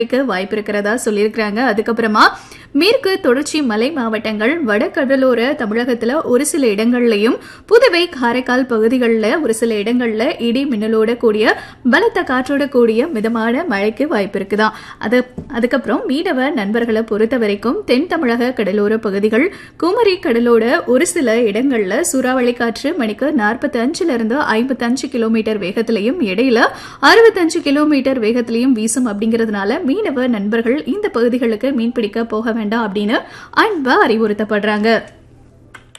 வாய்ப்பு இருக்கிறதா சொல்லியிருக்கிறாங்க அதுக்கப்புறமா மேற்கு தொடர்ச்சி மலை மாவட்டங்கள் வடகடலோர தமிழகத்துல ஒரு சில இடங்கள்லயும் புதுவை காரைக்கால் பகுதிகளில் ஒரு சில இடங்கள்ல இடி மின்னலோட கூடிய பலத்த காற்றோட கூடிய மிதமான மழைக்கு வாய்ப்பு இருக்குதாம் அது அதுக்கப்புறம் மீனவ நண்பர்களை பொறுத்த வரைக்கும் தென் தமிழக கடலோர பகுதிகள் குமரி கடலோட ஒரு சில இடங்கள்ல சூறாவளி காற்று மணிக்கு நாற்பத்தி அஞ்சுல இருந்து ஐம்பத்தஞ்சு கிலோமீட்டர் வேகத்திலையும் இடையில அறுபத்தஞ்சு கிலோமீட்டர் வேகத்திலையும் வீசும் அப்படிங்கிறதுனால மீனவ நண்பர்கள் இந்த பகுதிகளுக்கு மீன்பிடிக்க போக வேண்டாம் அப்படின்னு அன்பா அறிவுறுத்தப்படுறாங்க